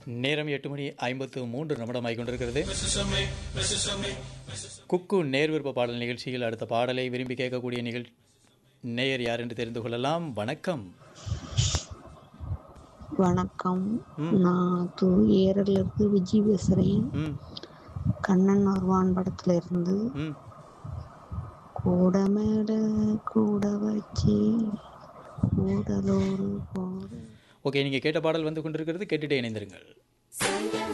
நேரம் எட்டு மணி ஐம்பத்து மூன்று நிமிடமாய் கொண்டிருக்கிறது குக்கு நேர் விருப்ப பாடல் நிகழ்ச்சியில் அடுத்த பாடலை விரும்பி கேட்கக்கூடிய நிகழ் நேயர் யார் என்று தெரிந்து கொள்ளலாம் வணக்கம் வணக்கம் நான் தூ ஏரல்ல இருந்து விஜி பேசுறேன் ம் கண்ணன் வருவான் படத்துல இருந்து ம் கூட மேட கூட வச்சு கூடலோடு போட ஓகே நீங்கள் கேட்ட பாடல் வந்து கொண்டிருக்கிறது கேட்டுட்டே இணைந்திருங்கள் Santa